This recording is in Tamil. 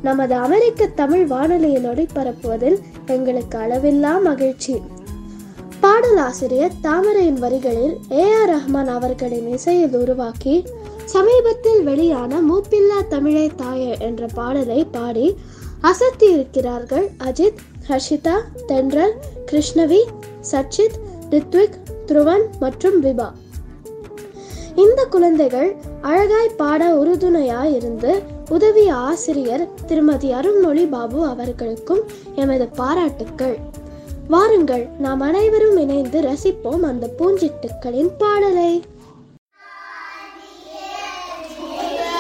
நமது அமெரிக்க தமிழ் வானொலியில் ஒளிபரப்புவதில் எங்களுக்கு அளவில்லா மகிழ்ச்சி பாடலாசிரியர் தாமரையின் வரிகளில் ஏ ஆர் ரஹ்மான் அவர்களின் இசையில் உருவாக்கி சமீபத்தில் வெளியான மூப்பில்லா தமிழே தாயே என்ற பாடலை பாடி அசத்தி இருக்கிறார்கள் அஜித் ஹர்ஷிதா தென்றல் கிருஷ்ணவி சச்சித் ரித்விக் துருவன் மற்றும் விபா இந்த குழந்தைகள் அழகாய் பாட உறுதுணையாய் இருந்து உதவிய ஆசிரியர் திருமதி அருண்மொழி பாபு அவர்களுக்கும் எமது பாராட்டுக்கள் வாருங்கள் நாம் அனைவரும் இணைந்து ரசிப்போம் அந்த பூஞ்சிட்டுக்களின் பாடலை